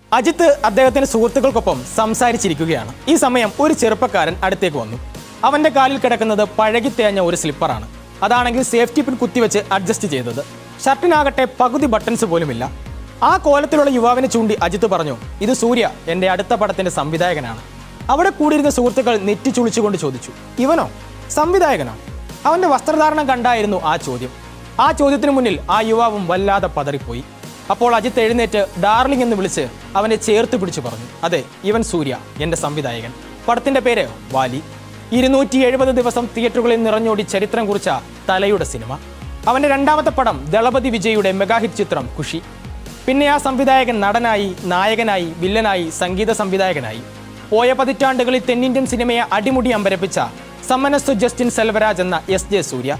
അജിത്ത് അദ്ദേഹത്തിന്റെ സുഹൃത്തുക്കൾക്കൊപ്പം സംസാരിച്ചിരിക്കുകയാണ് ഈ സമയം ഒരു ചെറുപ്പക്കാരൻ അടുത്തേക്ക് വന്നു അവന്റെ കാലിൽ കിടക്കുന്നത് പഴകിത്തേഞ്ഞ ഒരു സ്ലിപ്പറാണ് അതാണെങ്കിൽ സേഫ്റ്റി പിൻ കുത്തിവെച്ച് അഡ്ജസ്റ്റ് ചെയ്തത് ഷർട്ടിനാകട്ടെ പകുതി ബട്ടൺസ് പോലുമില്ല ആ കോലത്തിലുള്ള യുവാവിനെ ചൂണ്ടി അജിത്ത് പറഞ്ഞു ഇത് സൂര്യ എന്റെ അടുത്ത പടത്തിന്റെ സംവിധായകനാണ് അവിടെ കൂടിയിരുന്ന സുഹൃത്തുക്കൾ നെറ്റി ചുളിച്ചുകൊണ്ട് ചോദിച്ചു ഇവനോ സംവിധായകനോ അവന്റെ വസ്ത്രധാരണം കണ്ടായിരുന്നു ആ ചോദ്യം ആ ചോദ്യത്തിന് മുന്നിൽ ആ യുവാവും വല്ലാതെ പതറിപ്പോയി അപ്പോൾ അജിത്ത് എഴുന്നേറ്റ് ഡാർലിംഗ് എന്ന് വിളിച്ച് അവനെ ചേർത്ത് പിടിച്ചു പറഞ്ഞു അതെ ഇവൻ സൂര്യ എന്റെ സംവിധായകൻ പടത്തിന്റെ പേര് വാലി ഇരുന്നൂറ്റി എഴുപത് ദിവസം തിയേറ്ററുകളിൽ നിറഞ്ഞോടി ചരിത്രം കുറിച്ച തലയുടെ സിനിമ അവന്റെ രണ്ടാമത്തെ പടം ദളപതി വിജയുടെ മെഗാഹിറ്റ് ചിത്രം ഖുഷി പിന്നെ ആ സംവിധായകൻ നടനായി നായകനായി വില്ലനായി സംഗീത സംവിധായകനായി പോയ പതിറ്റാണ്ടുകളിൽ തെന്നിന്ത്യൻ സിനിമയെ അടിമുടി അമ്പരപ്പിച്ച സമ്മനസ്സു ജസ്റ്റിൻ സെൽവരാജ് എന്ന എസ് ജെ സൂര്യ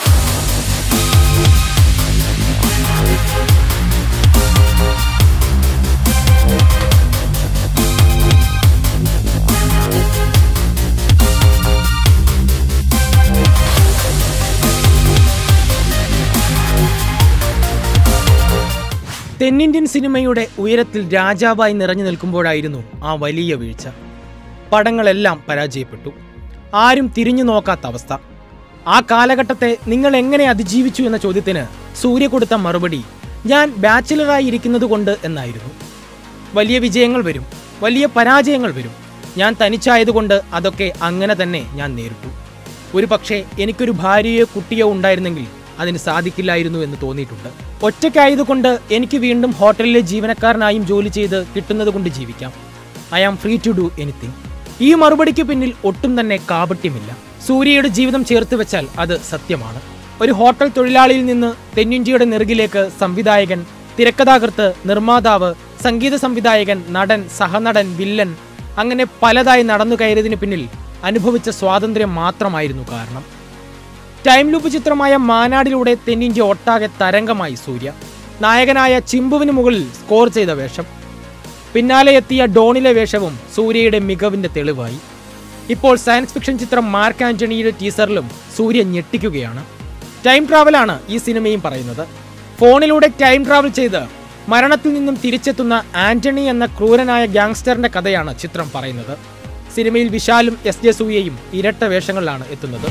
തെന്നിന്ത്യൻ സിനിമയുടെ ഉയരത്തിൽ രാജാവായി നിറഞ്ഞു നിൽക്കുമ്പോഴായിരുന്നു ആ വലിയ വീഴ്ച പടങ്ങളെല്ലാം പരാജയപ്പെട്ടു ആരും തിരിഞ്ഞു നോക്കാത്ത അവസ്ഥ ആ കാലഘട്ടത്തെ നിങ്ങൾ എങ്ങനെ അതിജീവിച്ചു എന്ന ചോദ്യത്തിന് സൂര്യ കൊടുത്ത മറുപടി ഞാൻ ബാച്ചിലറായി ഇരിക്കുന്നത് കൊണ്ട് എന്നായിരുന്നു വലിയ വിജയങ്ങൾ വരും വലിയ പരാജയങ്ങൾ വരും ഞാൻ തനിച്ചായതുകൊണ്ട് അതൊക്കെ അങ്ങനെ തന്നെ ഞാൻ നേരിട്ടു ഒരു പക്ഷേ എനിക്കൊരു ഭാര്യയോ കുട്ടിയോ ഉണ്ടായിരുന്നെങ്കിൽ അതിന് സാധിക്കില്ലായിരുന്നു എന്ന് തോന്നിയിട്ടുണ്ട് ഒറ്റയ്ക്കായതുകൊണ്ട് എനിക്ക് വീണ്ടും ഹോട്ടലിലെ ജീവനക്കാരനായും ജോലി ചെയ്ത് കിട്ടുന്നത് കൊണ്ട് ജീവിക്കാം I am free to do anything ഈ മറുപടിക്ക് പിന്നിൽ ഒട്ടും തന്നെ കാപട്യമില്ല സൂര്യയുടെ ജീവിതം ചേർത്ത് വെച്ചാൽ അത് സത്യമാണ് ഒരു ഹോട്ടൽ തൊഴിലാളിയിൽ നിന്ന് തെന്നിന്ത്യയുടെ നെറുകിലേക്ക് സംവിധായകൻ തിരക്കഥാകൃത്ത് നിർമ്മാതാവ് സംഗീത സംവിധായകൻ നടൻ സഹനടൻ വില്ലൻ അങ്ങനെ പലതായി നടന്നു കയറിയതിന് പിന്നിൽ അനുഭവിച്ച സ്വാതന്ത്ര്യം മാത്രമായിരുന്നു കാരണം ടൈം ലൂപ്പ് ചിത്രമായ മാനാടിലൂടെ തെന്നിന്ത്യ ഒട്ടാകെ തരംഗമായി സൂര്യ നായകനായ ചിമ്പുവിന് മുകളിൽ സ്കോർ ചെയ്ത വേഷം പിന്നാലെ എത്തിയ ഡോണിലെ വേഷവും സൂര്യയുടെ മികവിന്റെ തെളിവായി ഇപ്പോൾ സയൻസ് ഫിക്ഷൻ ചിത്രം മാർക്ക് ആന്റണിയുടെ ടീസറിലും സൂര്യ ഞെട്ടിക്കുകയാണ് ടൈം ട്രാവലാണ് ഈ സിനിമയും പറയുന്നത് ഫോണിലൂടെ ടൈം ട്രാവൽ ചെയ്ത് മരണത്തിൽ നിന്നും തിരിച്ചെത്തുന്ന ആന്റണി എന്ന ക്രൂരനായ ഗാങ്സ്റ്ററിന്റെ കഥയാണ് ചിത്രം പറയുന്നത് സിനിമയിൽ വിശാലും എസ് ജെ സൂര്യയും ഇരട്ട വേഷങ്ങളിലാണ് എത്തുന്നത്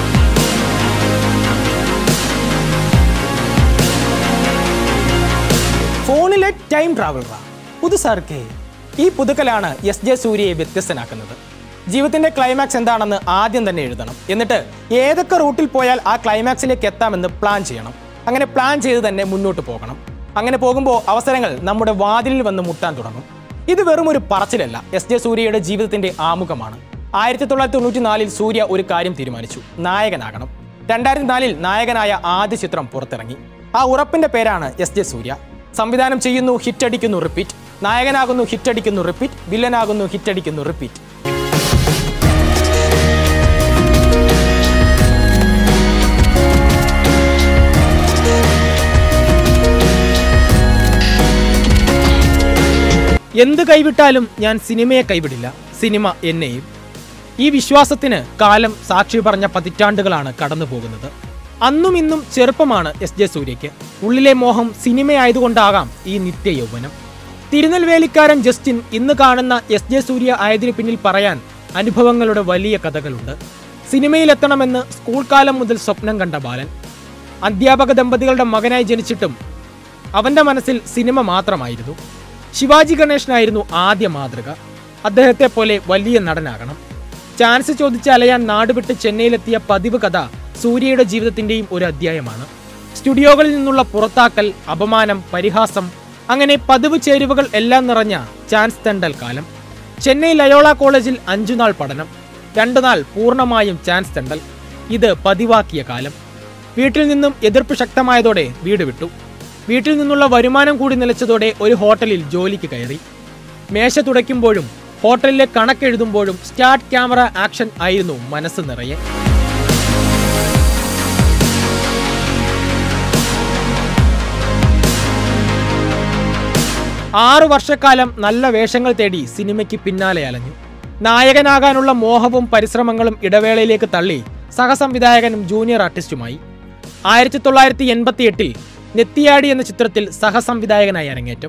ഫോണിലെ ടൈം ട്രാവലറാ പുതുസാർക്കേ ഈ പുതുക്കലാണ് എസ് ജെ സൂര്യയെ വ്യത്യസ്തനാക്കുന്നത് ജീവിതത്തിന്റെ ക്ലൈമാക്സ് എന്താണെന്ന് ആദ്യം തന്നെ എഴുതണം എന്നിട്ട് ഏതൊക്കെ റൂട്ടിൽ പോയാൽ ആ ക്ലൈമാക്സിലേക്ക് എത്താമെന്ന് പ്ലാൻ ചെയ്യണം അങ്ങനെ പ്ലാൻ ചെയ്ത് തന്നെ മുന്നോട്ട് പോകണം അങ്ങനെ പോകുമ്പോൾ അവസരങ്ങൾ നമ്മുടെ വാതിലിൽ വന്ന് മുട്ടാൻ തുടങ്ങും ഇത് വെറും ഒരു പറച്ചിലല്ല എസ് ജെ സൂര്യയുടെ ജീവിതത്തിന്റെ ആമുഖമാണ് ആയിരത്തി തൊള്ളായിരത്തി തൊണ്ണൂറ്റി നാലിൽ സൂര്യ ഒരു കാര്യം തീരുമാനിച്ചു നായകനാകണം രണ്ടായിരത്തി നാലിൽ നായകനായ ആദ്യ ചിത്രം പുറത്തിറങ്ങി ആ ഉറപ്പിന്റെ പേരാണ് എസ് ജെ സൂര്യ സംവിധാനം ചെയ്യുന്നു ഹിറ്റടിക്കുന്നു റിപ്പീറ്റ് നായകനാകുന്നു ഹിറ്റടിക്കുന്നു റിപ്പീറ്റ് വില്ലനാകുന്നു ഹിറ്റടിക്കുന്നു റിപ്പീറ്റ് എന്ത് കൈവിട്ടാലും ഞാൻ സിനിമയെ കൈവിടില്ല സിനിമ എന്നെയും ഈ വിശ്വാസത്തിന് കാലം സാക്ഷി പറഞ്ഞ പതിറ്റാണ്ടുകളാണ് കടന്നു പോകുന്നത് അന്നും ഇന്നും ചെറുപ്പമാണ് എസ് ജെ സൂര്യയ്ക്ക് ഉള്ളിലെ മോഹം സിനിമയായതുകൊണ്ടാകാം ഈ നിത്യ യൗവനം തിരുനെൽവേലിക്കാരൻ ജസ്റ്റിൻ ഇന്ന് കാണുന്ന എസ് ജെ സൂര്യ ആയതിനു പിന്നിൽ പറയാൻ അനുഭവങ്ങളുടെ വലിയ കഥകളുണ്ട് സിനിമയിലെത്തണമെന്ന് സ്കൂൾ കാലം മുതൽ സ്വപ്നം കണ്ട ബാലൻ അധ്യാപക ദമ്പതികളുടെ മകനായി ജനിച്ചിട്ടും അവന്റെ മനസ്സിൽ സിനിമ മാത്രമായിരുന്നു ശിവാജി ഗണേശനായിരുന്നു ആദ്യ മാതൃക അദ്ദേഹത്തെ പോലെ വലിയ നടനാകണം ചാൻസ് ചോദിച്ച് അലയാൻ നാടുവിട്ട് ചെന്നൈയിലെത്തിയ പതിവ് കഥ സൂര്യയുടെ ജീവിതത്തിന്റെയും ഒരു അധ്യായമാണ് സ്റ്റുഡിയോകളിൽ നിന്നുള്ള പുറത്താക്കൽ അപമാനം പരിഹാസം അങ്ങനെ പതിവ് ചേരുവകൾ എല്ലാം നിറഞ്ഞ ചാൻസ് തെണ്ടൽ കാലം ചെന്നൈ ലയോള കോളേജിൽ അഞ്ചുനാൾ പഠനം രണ്ടു നാൾ പൂർണ്ണമായും ചാൻസ് തെണ്ടൽ ഇത് പതിവാക്കിയ കാലം വീട്ടിൽ നിന്നും എതിർപ്പ് ശക്തമായതോടെ വീട് വിട്ടു വീട്ടിൽ നിന്നുള്ള വരുമാനം കൂടി നിലച്ചതോടെ ഒരു ഹോട്ടലിൽ ജോലിക്ക് കയറി മേശ തുടയ്ക്കുമ്പോഴും ഹോട്ടലിലെ കണക്കെഴുതുമ്പോഴും സ്റ്റാർട്ട് ക്യാമറ ആക്ഷൻ ആയിരുന്നു മനസ്സ് നിറയെ ആറു വർഷക്കാലം നല്ല വേഷങ്ങൾ തേടി സിനിമയ്ക്ക് പിന്നാലെ അലഞ്ഞു നായകനാകാനുള്ള മോഹവും പരിശ്രമങ്ങളും ഇടവേളയിലേക്ക് തള്ളി സഹസംവിധായകനും ജൂനിയർ ആർട്ടിസ്റ്റുമായി ആയിരത്തി തൊള്ളായിരത്തി എൺപത്തി എട്ടിൽ നെത്തിയാടി എന്ന ചിത്രത്തിൽ സഹസംവിധായകനായി അരങ്ങേറ്റം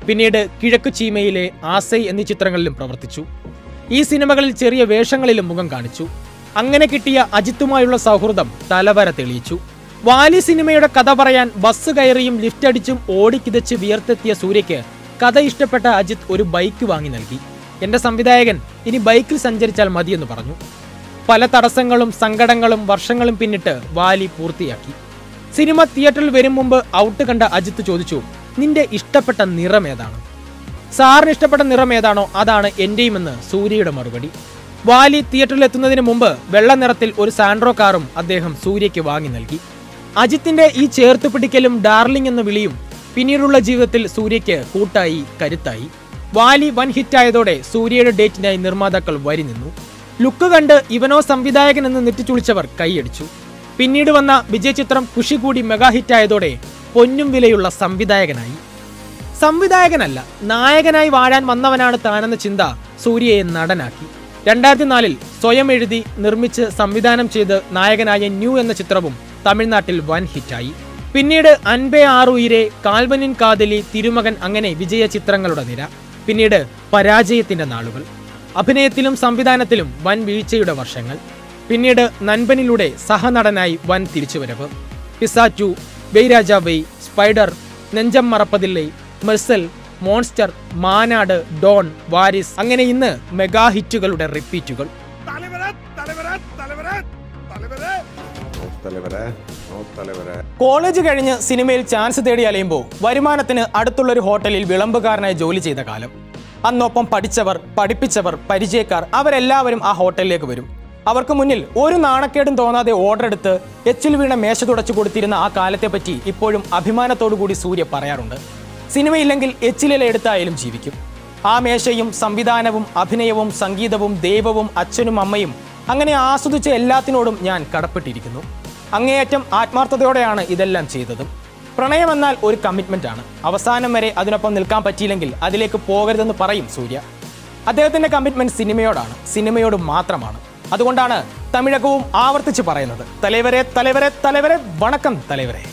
പിന്നീട് കിഴക്ക് ചീമയിലെ ആസൈ എന്നീ ചിത്രങ്ങളിലും പ്രവർത്തിച്ചു ഈ സിനിമകളിൽ ചെറിയ വേഷങ്ങളിലും മുഖം കാണിച്ചു അങ്ങനെ കിട്ടിയ അജിത്തുമായുള്ള സൗഹൃദം തലവര തെളിയിച്ചു വാലി സിനിമയുടെ കഥ പറയാൻ ബസ് കയറിയും ലിഫ്റ്റ് അടിച്ചും ഓടിക്കിതച്ച് വിയർത്തെത്തിയ സൂര്യയ്ക്ക് കഥ ഇഷ്ടപ്പെട്ട അജിത്ത് ഒരു ബൈക്ക് വാങ്ങി നൽകി എന്റെ സംവിധായകൻ ഇനി ബൈക്കിൽ സഞ്ചരിച്ചാൽ മതിയെന്ന് പറഞ്ഞു പല തടസ്സങ്ങളും സങ്കടങ്ങളും വർഷങ്ങളും പിന്നിട്ട് വാലി പൂർത്തിയാക്കി സിനിമ തിയേറ്ററിൽ വരും മുമ്പ് ഔട്ട് കണ്ട അജിത്ത് ചോദിച്ചു നിന്റെ ഇഷ്ടപ്പെട്ട നിറം ഏതാണ് സാറിന് ഇഷ്ടപ്പെട്ട നിറം ഏതാണോ അതാണ് എന്റെയുമെന്ന് സൂര്യയുടെ മറുപടി വാലി തിയേറ്ററിൽ എത്തുന്നതിന് മുമ്പ് വെള്ള നിറത്തിൽ ഒരു സാൻഡ്രോ കാറും അദ്ദേഹം സൂര്യയ്ക്ക് വാങ്ങി നൽകി അജിത്തിന്റെ ഈ ചേർത്ത് പിടിക്കലും ഡാർലിംഗ് എന്ന വിളിയും പിന്നീടുള്ള ജീവിതത്തിൽ സൂര്യയ്ക്ക് കൂട്ടായി കരുത്തായി വാലി വൻ ഹിറ്റായതോടെ സൂര്യയുടെ ഡേറ്റിനായി നിർമ്മാതാക്കൾ വരി നിന്നു ലുക്ക് കണ്ട് ഇവനോ സംവിധായകൻ എന്ന് നെറ്റിച്ചുളിച്ചവർ കൈയടിച്ചു പിന്നീട് വന്ന വിജയ ചിത്രം കുഷി കൂടി മെഗാ ഹിറ്റായതോടെ പൊന്നും വിലയുള്ള സംവിധായകനായി സംവിധായകനല്ല നായകനായി വാഴാൻ വന്നവനാണ് താനെന്ന ചിന്ത സൂര്യയെ നടനാക്കി രണ്ടായിരത്തി നാലിൽ സ്വയം എഴുതി നിർമ്മിച്ച് സംവിധാനം ചെയ്ത് നായകനായ ന്യൂ എന്ന ചിത്രവും തമിഴ്നാട്ടിൽ വൻ ഹിറ്റായി പിന്നീട് അൻപേ ആറുയിരെ കാൽവനിൻ കാതലി തിരുമകൻ അങ്ങനെ വിജയ ചിത്രങ്ങളുടെ നിര പിന്നീട് പരാജയത്തിന്റെ നാളുകൾ അഭിനയത്തിലും സംവിധാനത്തിലും വൻ വീഴ്ചയുടെ വർഷങ്ങൾ പിന്നീട് നൻപനിലൂടെ സഹനടനായി വൻ തിരിച്ചുവരവ് പിസാറ്റു വെയ്രാജ വെയ് Spider Nenjam Marappathillai Mersal Monster Maanaadu Don Varisu അങ്ങനെ ഇന്ന് മെഗാ ഹിറ്റുകളുടെ റിപ്പീറ്റുകൾ தலைவரே தலைவரே தலைவரே தலைவரே നോ തലവരെ നോ തലവരെ കോളേജ് കഴിഞ്ഞ് സിനിമയിൽ ചാൻസ് തേടി അലയുമ്പോൾ വരുമാനത്തിന് അടുത്തുള്ള ഒരു ഹോട്ടലിൽ വിളമ്പുകാരനായി ജോലി ചെയ്ത കാലം അന്നൊപ്പം പഠിച്ചവർ പഠിപ്പിച്ചവർ പരിചയക്കാർ അവരെല്ലാവരും ആ ഹോട്ടലിലേക്ക് വരും അവർക്ക് മുന്നിൽ ഒരു നാണക്കേടും തോന്നാതെ ഓർഡർ എടുത്ത് എച്ചിൽ വീണ മേശ തുടച്ചു കൊടുത്തിരുന്ന ആ കാലത്തെപ്പറ്റി ഇപ്പോഴും അഭിമാനത്തോടു കൂടി സൂര്യ പറയാറുണ്ട് സിനിമയില്ലെങ്കിൽ എച്ചിലില എടുത്തായാലും ജീവിക്കും ആ മേശയും സംവിധാനവും അഭിനയവും സംഗീതവും ദൈവവും അച്ഛനും അമ്മയും അങ്ങനെ ആസ്വദിച്ച എല്ലാത്തിനോടും ഞാൻ കടപ്പെട്ടിരിക്കുന്നു അങ്ങേയറ്റം ആത്മാർത്ഥതയോടെയാണ് ഇതെല്ലാം ചെയ്തതും പ്രണയമെന്നാൽ ഒരു കമ്മിറ്റ്മെന്റ് ആണ് അവസാനം വരെ അതിനൊപ്പം നിൽക്കാൻ പറ്റിയില്ലെങ്കിൽ അതിലേക്ക് പോകരുതെന്ന് പറയും സൂര്യ അദ്ദേഹത്തിന്റെ കമ്മിറ്റ്മെന്റ് സിനിമയോടാണ് സിനിമയോട് മാത്രമാണ് അതുകൊണ്ടാണ് തമിഴകവും ആവർത്തിച്ച് പറയുന്നത് തലവരെ തലവരെ തലവരെ വണക്കം തലവരെ